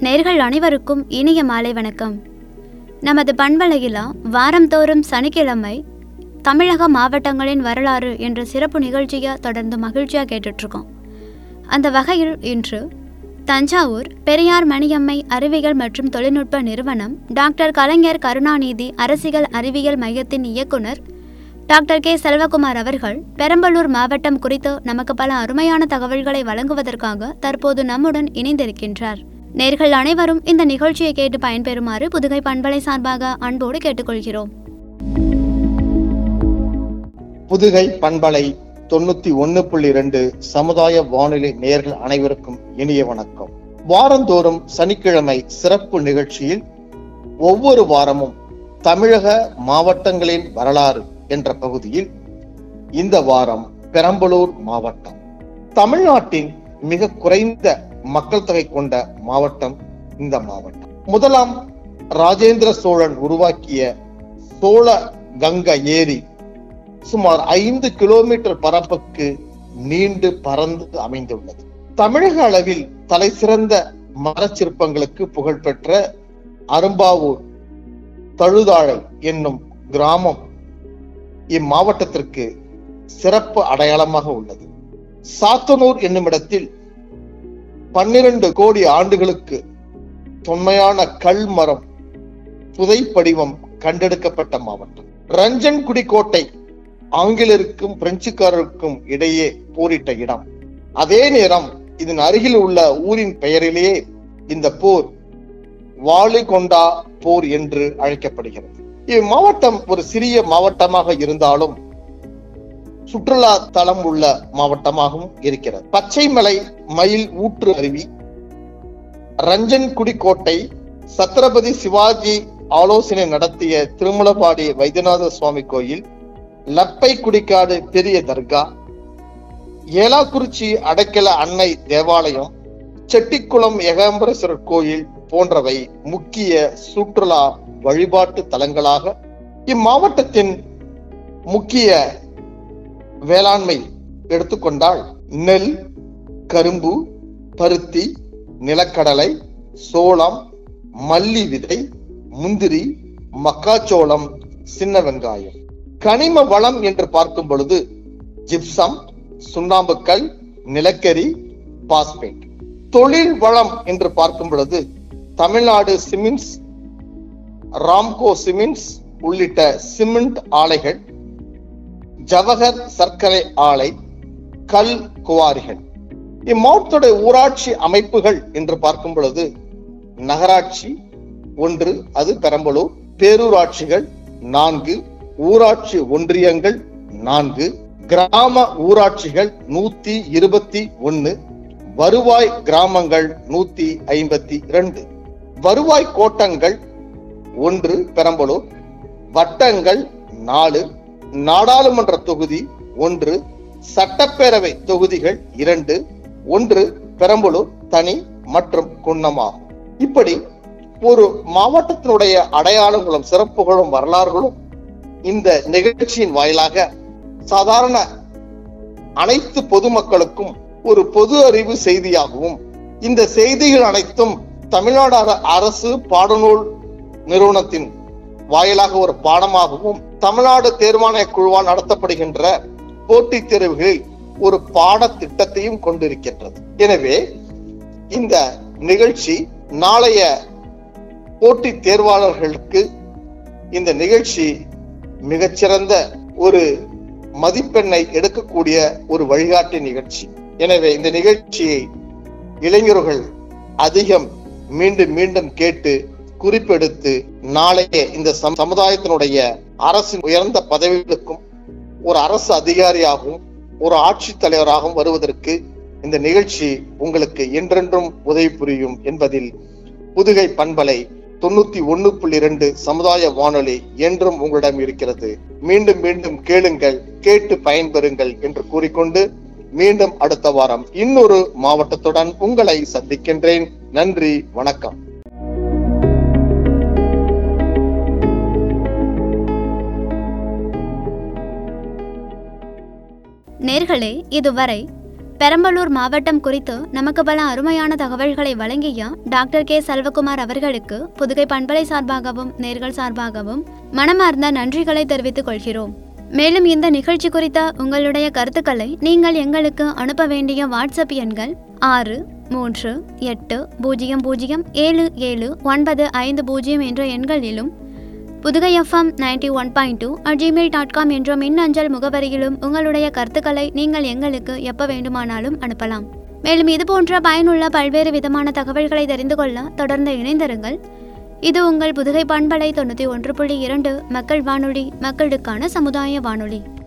நேர்கள் அனைவருக்கும் இனிய மாலை வணக்கம் நமது பண்பலையிலா வாரந்தோறும் சனிக்கிழமை தமிழக மாவட்டங்களின் வரலாறு என்ற சிறப்பு நிகழ்ச்சியை தொடர்ந்து மகிழ்ச்சியாக கேட்டுட்ருக்கோம் அந்த வகையில் இன்று தஞ்சாவூர் பெரியார் மணியம்மை அறிவியல் மற்றும் தொழில்நுட்ப நிறுவனம் டாக்டர் கலைஞர் கருணாநிதி அரசியல் அறிவியல் மையத்தின் இயக்குனர் டாக்டர் கே செல்வகுமார் அவர்கள் பெரம்பலூர் மாவட்டம் குறித்து நமக்கு பல அருமையான தகவல்களை வழங்குவதற்காக தற்போது நம்முடன் இணைந்திருக்கின்றார் நேர்கள் அனைவரும் இந்த நிகழ்ச்சியை கேட்டு பயன்பெறுமாறு புதுகை பண்பலை சார்பாக அன்போடு கேட்டுக்கொள்கிறோம் புதுகை பண்பலை தொண்ணூத்தி ஒன்னு புள்ளி ரெண்டு சமுதாய வானொலி நேயர்கள் அனைவருக்கும் இனிய வணக்கம் வாரந்தோறும் சனிக்கிழமை சிறப்பு நிகழ்ச்சியில் ஒவ்வொரு வாரமும் தமிழக மாவட்டங்களின் வரலாறு என்ற பகுதியில் இந்த வாரம் பெரம்பலூர் மாவட்டம் தமிழ்நாட்டின் மிக குறைந்த மக்கள் தொகை கொண்ட மாவட்டம் இந்த மாவட்டம் முதலாம் ராஜேந்திர சோழன் உருவாக்கிய சோழ கங்கை ஏரி சுமார் ஐந்து கிலோமீட்டர் பரப்புக்கு நீண்டு பறந்து அமைந்துள்ளது தமிழக அளவில் தலை சிறந்த மரச்சிற்பங்களுக்கு புகழ்பெற்ற அரும்பாவூர் தழுதாழை என்னும் கிராமம் இம்மாவட்டத்திற்கு சிறப்பு அடையாளமாக உள்ளது சாத்தனூர் என்னும் இடத்தில் பன்னிரண்டு கோடி ஆண்டுகளுக்கு தொன்மையான கல் மரம் புதைப்படிவம் கண்டெடுக்கப்பட்ட மாவட்டம் ரஞ்சன்குடி கோட்டை ஆங்கிலருக்கும் பிரெஞ்சுக்காரருக்கும் இடையே போரிட்ட இடம் அதே நேரம் இதன் அருகில் உள்ள ஊரின் பெயரிலேயே இந்த போர் வாலிகொண்டா போர் என்று அழைக்கப்படுகிறது இம்மாவட்டம் ஒரு சிறிய மாவட்டமாக இருந்தாலும் சுற்றுலா தலம் உள்ள மாவட்டமாகவும் இருக்கிறது பச்சைமலை மயில் ஊற்று அருவி ரஞ்சன்குடி கோட்டை சத்ரபதி சிவாஜி ஆலோசனை நடத்திய திருமலபாடி வைத்தியநாத சுவாமி கோயில் லப்பை குடிக்காடு பெரிய தர்கா ஏலாக்குறிச்சி அடைக்கல அன்னை தேவாலயம் செட்டிக்குளம் ஏகாம்பரேஸ்வரர் கோயில் போன்றவை முக்கிய சுற்றுலா வழிபாட்டு தலங்களாக இம்மாவட்டத்தின் முக்கிய வேளாண்மை எடுத்துக்கொண்டால் நெல் கரும்பு பருத்தி நிலக்கடலை சோளம் மல்லி விதை முந்திரி மக்காச்சோளம் சின்ன வெங்காயம் கனிம வளம் என்று பார்க்கும் பொழுது ஜிப்சம் சுண்ணாம்புக்கல் நிலக்கரி பாஸ்பேட் தொழில் வளம் என்று பார்க்கும் பொழுது தமிழ்நாடு சிமெண்ட்ஸ் ராம்கோ சிமெண்ட்ஸ் உள்ளிட்ட சிமெண்ட் ஆலைகள் ஜவஹர் சர்க்கரை ஆலை கல் குவாரிகள் இம்மாவட்டத்துடைய ஊராட்சி அமைப்புகள் என்று பார்க்கும் பொழுது நகராட்சி ஒன்று அது பெரம்பலூர் பேரூராட்சிகள் நான்கு ஊராட்சி ஒன்றியங்கள் நான்கு கிராம ஊராட்சிகள் நூத்தி இருபத்தி ஒன்னு வருவாய் கிராமங்கள் நூத்தி ஐம்பத்தி இரண்டு வருவாய் கோட்டங்கள் ஒன்று பெரம்பலூர் வட்டங்கள் நாலு நாடாளுமன்ற தொகுதி ஒன்று சட்டப்பேரவை தொகுதிகள் இரண்டு ஒன்று பெரம்பலூர் தனி மற்றும் குன்னமாகும் இப்படி ஒரு மாவட்டத்தினுடைய அடையாளங்களும் சிறப்புகளும் வரலாறுகளும் இந்த நிகழ்ச்சியின் வாயிலாக சாதாரண அனைத்து பொதுமக்களுக்கும் ஒரு பொது அறிவு செய்தியாகவும் இந்த செய்திகள் அனைத்தும் தமிழ்நாடு அரசு பாடநூல் நிறுவனத்தின் வாயிலாக ஒரு பாடமாகவும் தமிழ்நாடு தேர்வாணைய குழுவால் நடத்தப்படுகின்ற போட்டித் தேர்வுகளில் ஒரு பாடத்திட்டத்தையும் கொண்டிருக்கின்றது எனவே இந்த நிகழ்ச்சி நாளைய போட்டித் தேர்வாளர்களுக்கு இந்த நிகழ்ச்சி மிகச்சிறந்த ஒரு மதிப்பெண்ணை எடுக்கக்கூடிய ஒரு வழிகாட்டி நிகழ்ச்சி எனவே இந்த நிகழ்ச்சியை இளைஞர்கள் அதிகம் மீண்டும் மீண்டும் கேட்டு குறிப்பெடுத்து நாளைய இந்த சமுதாயத்தினுடைய அரசின் உயர்ந்த பதவிகளுக்கும் ஒரு அரசு அதிகாரியாகவும் ஒரு ஆட்சித் தலைவராகவும் வருவதற்கு இந்த நிகழ்ச்சி உங்களுக்கு என்றென்றும் உதவி புரியும் என்பதில் புதுகை பண்பலை தொண்ணூத்தி ஒன்னு புள்ளி இரண்டு சமுதாய வானொலி என்றும் உங்களிடம் இருக்கிறது மீண்டும் மீண்டும் கேளுங்கள் கேட்டு பயன்பெறுங்கள் என்று கூறிக்கொண்டு மீண்டும் அடுத்த வாரம் இன்னொரு மாவட்டத்துடன் உங்களை சந்திக்கின்றேன் நன்றி வணக்கம் நேர்களே இதுவரை பெரம்பலூர் மாவட்டம் குறித்து நமக்கு பல அருமையான தகவல்களை வழங்கிய டாக்டர் கே செல்வகுமார் அவர்களுக்கு புதுகை பண்பலை சார்பாகவும் நேர்கள் சார்பாகவும் மனமார்ந்த நன்றிகளை தெரிவித்துக் கொள்கிறோம் மேலும் இந்த நிகழ்ச்சி குறித்த உங்களுடைய கருத்துக்களை நீங்கள் எங்களுக்கு அனுப்ப வேண்டிய வாட்ஸ்அப் எண்கள் ஆறு மூன்று எட்டு பூஜ்ஜியம் பூஜ்ஜியம் ஏழு ஏழு ஒன்பது ஐந்து பூஜ்ஜியம் என்ற எண்களிலும் Pudugai FM ninety one point two at Gmail dot com என்ற மின்னஞ்சல் முகவரியிலும் உங்களுடைய கருத்துக்களை நீங்கள் எங்களுக்கு எப்போ வேண்டுமானாலும் அனுப்பலாம் மேலும் இது போன்ற பயனுள்ள பல்வேறு விதமான தகவல்களை தெரிந்து கொள்ள தொடர்ந்து இணைந்திருங்கள் இது உங்கள் புதுகை பண்பலை தொண்ணூற்றி ஒன்று புள்ளி இரண்டு மக்கள் வானொலி மக்களுக்கான சமுதாய வானொலி